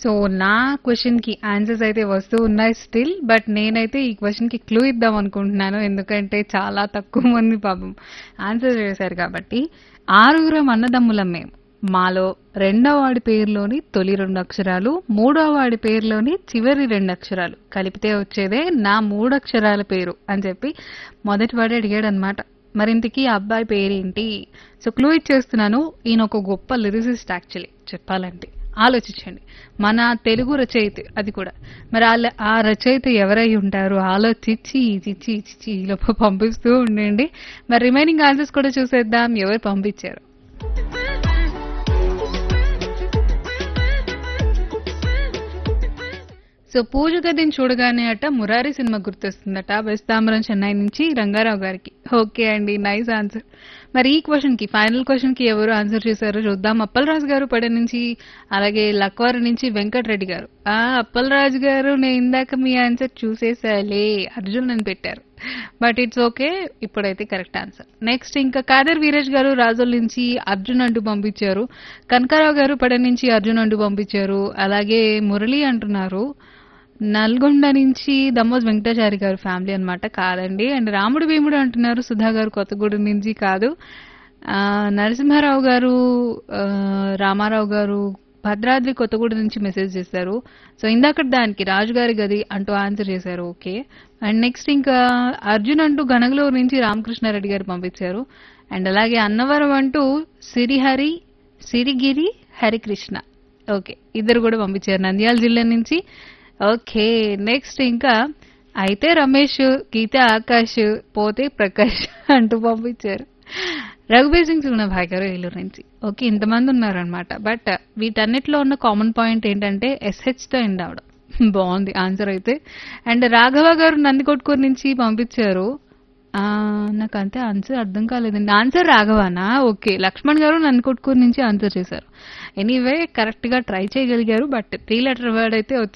so నా question కి answers అయితే వస్తూ ఉన్నాయి స్టిల్ బట్ నేనైతే ఈ క్వశ్చన్ కి క్లూ ఇద్దాం అనుకుంటున్నాను ఎందుకంటే చాలా తక్కువ మంది పాపం ఆన్సర్ చేశారు కాబట్టి ఆరుగురం అన్నదమ్ములం మేము మాలో రెండో వాడి పేరులోని తొలి రెండు అక్షరాలు మూడో వాడి పేరులోని చివరి రెండు అక్షరాలు కలిపితే వచ్చేదే నా మూడు అక్షరాల పేరు అని చెప్పి మొదటి వాడు అడిగాడు అనమాట మరింతకి ఆ అబ్బాయి పేరేంటి సో క్లూ ఇచ్చేస్తున్నాను ఈయన ఒక గొప్ప లిరిసిస్ట్ యాక్చువల్లీ చెప్పాలంటే ఆలోచించండి మన తెలుగు రచయిత అది కూడా మరి ఆ ల- ఆ రచయిత ఎవరై ఉంటారు ఆలోచించి చిచ్చి చిచ్చి ఈలోపు పంపిస్తూ ఉండండి మరి రిమైనింగ్ ఆన్సర్స్ కూడా చూసేద్దాం ఎవరు పంపించారు సో పూజ గదిని చూడగానే అట మురారి సినిమా గుర్తొస్తుందట వెస్తాంబరం చెన్నై నుంచి రంగారావు గారికి ఓకే అండి నైస్ ఆన్సర్ మరి ఈ క్వశ్చన్ కి ఫైనల్ క్వశ్చన్ కి ఎవరు ఆన్సర్ చేశారో చూద్దాం అప్పలరాజు గారు పడే నుంచి అలాగే లక్వారు నుంచి వెంకటరెడ్డి గారు ఆ అప్పలరాజు గారు నేను ఇందాక మీ ఆన్సర్ చూసేసాలే అర్జున్ అని పెట్టారు బట్ ఇట్స్ ఓకే ఇప్పుడైతే కరెక్ట్ ఆన్సర్ నెక్స్ట్ ఇంకా కాదర్ వీరేష్ గారు రాజోల్ నుంచి అర్జున్ అంటూ పంపించారు కనకారావు గారు పడ నుంచి అర్జున్ అంటూ పంపించారు అలాగే మురళి అంటున్నారు నల్గొండ నుంచి దమ్మోజ్ వెంకటాచారి గారు ఫ్యామిలీ అన్నమాట కాదండి అండ్ రాముడు భీముడు అంటున్నారు సుధా గారు కొత్తగూడెం నుంచి కాదు ఆ, నరసింహారావు గారు ఆ, రామారావు గారు భద్రాద్రి కొత్తగూడెం నుంచి మెసేజ్ చేశారు సో ఇందాక దానికి రాజుగారి గది అంటూ ఆన్సర్ చేశారు ఓకే అండ్ నెక్స్ట్ ఇంకా అర్జున్ అంటూ గనగలూరు నుంచి రామకృష్ణారెడ్డి గారు పంపించారు అండ్ అలాగే అన్నవరం అంటూ సిరిహరి సిరిగిరి హరికృష్ణ ఓకే ఇద్దరు కూడా పంపించారు నంద్యాల జిల్లా నుంచి ఓకే నెక్స్ట్ ఇంకా అయితే రమేష్ గీత ఆకాష్ పోతే ప్రకాష్ అంటూ పంపించారు రఘుబీర్ సింగ్ సుగుణభాయ్ గారు ఏలూరు నుంచి ఓకే ఇంతమంది ఉన్నారనమాట బట్ వీటన్నిటిలో ఉన్న కామన్ పాయింట్ ఏంటంటే ఎస్హెచ్ తో ఎండ్ అవడం బాగుంది ఆన్సర్ అయితే అండ్ రాఘవ గారు నందికొట్కూరు నుంచి పంపించారు ఆ, నాకు అంతే ఆన్సర్ అర్థం కాలేదండి ఆన్సర్ రాఘవానా ఓకే లక్ష్మణ్ గారు నందికొట్కూరు నుంచి ఆన్సర్ చేశారు ఎనీవే కరెక్ట్ గా ట్రై చేయగలిగారు బట్ త్రీ లెటర్ వర్డ్ అయితే వచ్చింది